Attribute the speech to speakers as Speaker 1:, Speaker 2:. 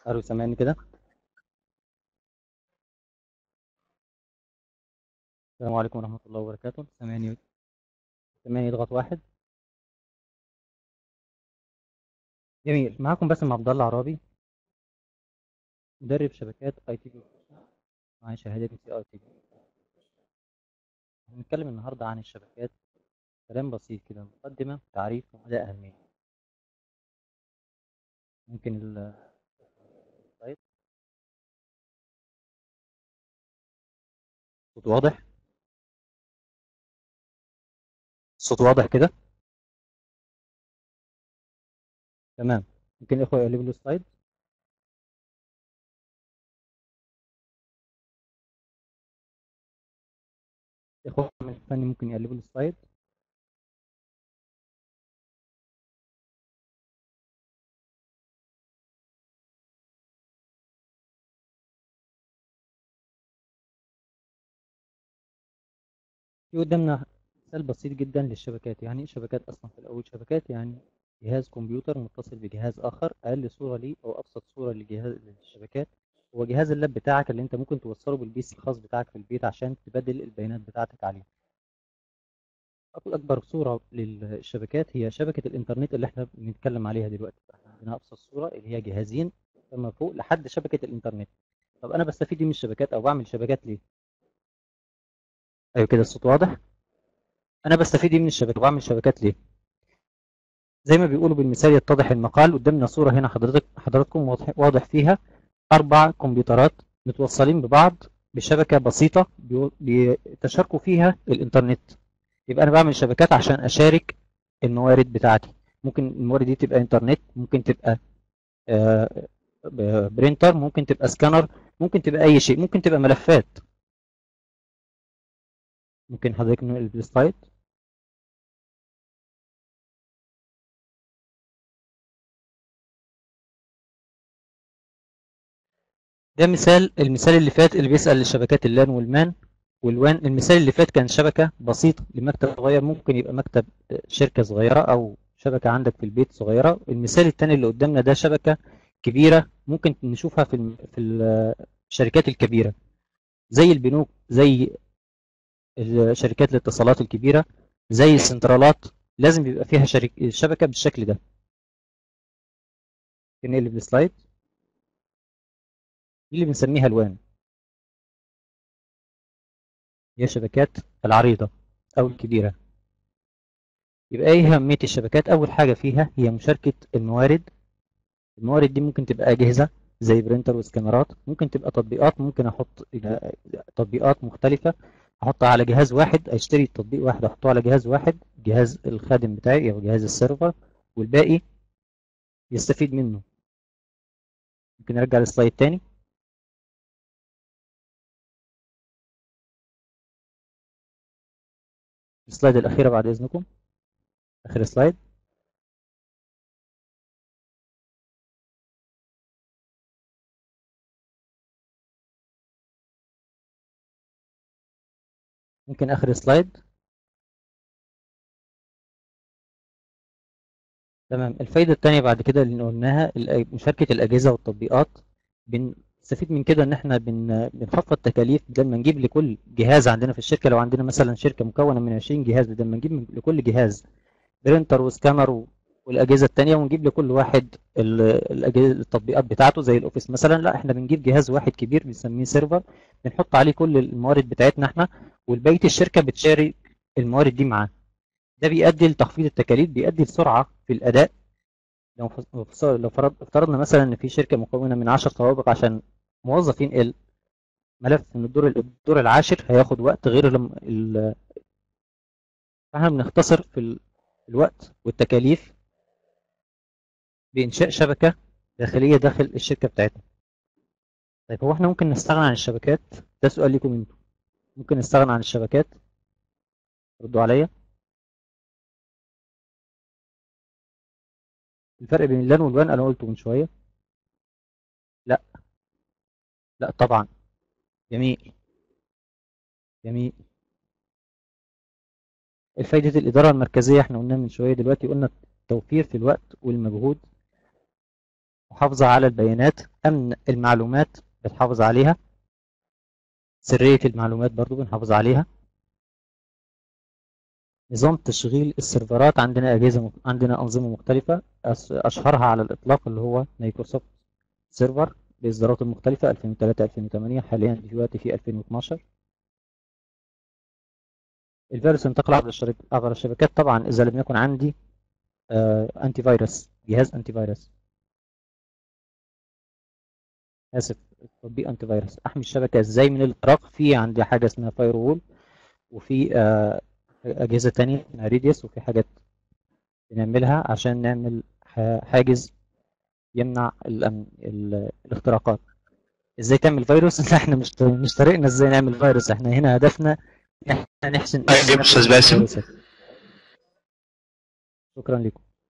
Speaker 1: قالوا سامعني كده السلام عليكم ورحمة الله وبركاته سامعني سامعني يضغط واحد جميل معاكم باسم عبد الله عرابي مدرب شبكات اي تي معايا شهادة سي اي تي هنتكلم النهاردة عن الشبكات كلام بسيط كده مقدمة تعريف ومدى أهمية ممكن ال طيب صوت واضح الصوت واضح كده تمام ممكن الإخوة يقلبوا لي السلايد إخوة من الفني ممكن يقلبوا لي السلايد في قدامنا مثال بسيط جدا للشبكات يعني ايه شبكات اصلا في الاول شبكات يعني جهاز كمبيوتر متصل بجهاز اخر اقل صوره ليه او ابسط صوره لجهاز للشبكات هو جهاز اللاب بتاعك اللي انت ممكن توصله بالبي سي الخاص بتاعك في البيت عشان تبدل البيانات بتاعتك عليه اكبر صوره للشبكات هي شبكه الانترنت اللي احنا بنتكلم عليها دلوقتي احنا عندنا ابسط صوره اللي هي جهازين فما فوق لحد شبكه الانترنت طب انا بستفيد من الشبكات او بعمل شبكات ليه ايوه كده الصوت واضح انا بستفيد من الشبكه بعمل شبكات ليه زي ما بيقولوا بالمثال يتضح المقال قدامنا صوره هنا حضرتك حضراتكم واضح, واضح فيها اربع كمبيوترات متوصلين ببعض بشبكه بسيطه بيتشاركوا فيها الانترنت يبقى انا بعمل شبكات عشان اشارك الموارد بتاعتي ممكن الموارد دي تبقى انترنت ممكن تبقى برينتر ممكن تبقى سكانر ممكن تبقى اي شيء ممكن تبقى ملفات ممكن حضرتك نقلب السلايد ده مثال المثال اللي فات اللي بيسأل الشبكات اللان والمان والوان المثال اللي فات كان شبكة بسيطة لمكتب صغير ممكن يبقى مكتب شركة صغيرة أو شبكة عندك في البيت صغيرة المثال الثاني اللي قدامنا ده شبكة كبيرة ممكن نشوفها في في الشركات الكبيرة زي البنوك زي شركات الاتصالات الكبيرة زي السنترالات لازم يبقى فيها شرك... شبكة بالشكل ده نقلب السلايد دي اللي بنسميها الوان هي شبكات العريضة أو الكبيرة يبقى ايه أهمية الشبكات أول حاجة فيها هي مشاركة الموارد الموارد دي ممكن تبقى أجهزة زي برينتر وسكانرات ممكن تبقى تطبيقات ممكن أحط تطبيقات مختلفة احطها على جهاز واحد اشتري تطبيق واحد احطه على جهاز واحد جهاز الخادم بتاعي او جهاز السيرفر والباقي يستفيد منه ممكن نرجع للسلايد تاني السلايد الأخيرة بعد إذنكم آخر سلايد ممكن آخر سلايد تمام الفايدة التانية بعد كده اللي قلناها مشاركة الأجهزة والتطبيقات بنستفيد من كده إن إحنا بن... بنخفض تكاليف بدل ما نجيب لكل جهاز عندنا في الشركة لو عندنا مثلا شركة مكونة من 20 جهاز بدل ما نجيب لكل جهاز برينتر وسكانر و... والأجهزة التانية ونجيب لكل واحد الأجهزة التطبيقات بتاعته زي الأوفيس مثلا لا إحنا بنجيب جهاز واحد كبير بنسميه سيرفر بنحط عليه كل الموارد بتاعتنا إحنا والبقية الشركة بتشارك الموارد دي معاه ده بيؤدي لتخفيض التكاليف بيؤدي لسرعة في الأداء لو لو افترضنا مثلا إن في شركة مكونة من 10 طوابق عشان موظف ينقل ملف من الدور الدور العاشر هياخد وقت غير لما ال... فاحنا بنختصر في الوقت والتكاليف بإنشاء شبكة داخلية داخل الشركة بتاعتنا طيب هو احنا ممكن نستغنى عن الشبكات ده سؤال لكم انتوا ممكن نستغنى عن الشبكات ردوا عليا الفرق بين اللان والوان انا قلته من شويه لا لا طبعا جميل جميل الفايدة الإدارة المركزية احنا قلنا من شوية دلوقتي قلنا التوفير في الوقت والمجهود محافظة على البيانات أمن المعلومات بنحافظ عليها سرية المعلومات برضو بنحافظ عليها نظام تشغيل السيرفرات عندنا أجهزة عندنا أنظمة مختلفة أشهرها على الإطلاق اللي هو مايكروسوفت سيرفر بإصداراته المختلفة 2003 2008 حاليا دلوقتي في 2012 الفيروس ينتقل عبر الشبكات عبر الشبكات طبعا إذا لم يكن عندي آه أنتي فيروس جهاز أنتي فيروس آسف تطبيق أنتي فيروس أحمي الشبكة إزاي من الاختراق في عندي حاجة اسمها فاير وول وفي آه أجهزة تانية اسمها ريديوس وفي حاجات بنعملها عشان نعمل حاجز يمنع الأمن الاختراقات ازاي تعمل فيروس احنا مش مش طريقنا ازاي نعمل فيروس احنا هنا هدفنا ان احنا نحسن
Speaker 2: طيب استاذ باسم
Speaker 1: شكرا لكم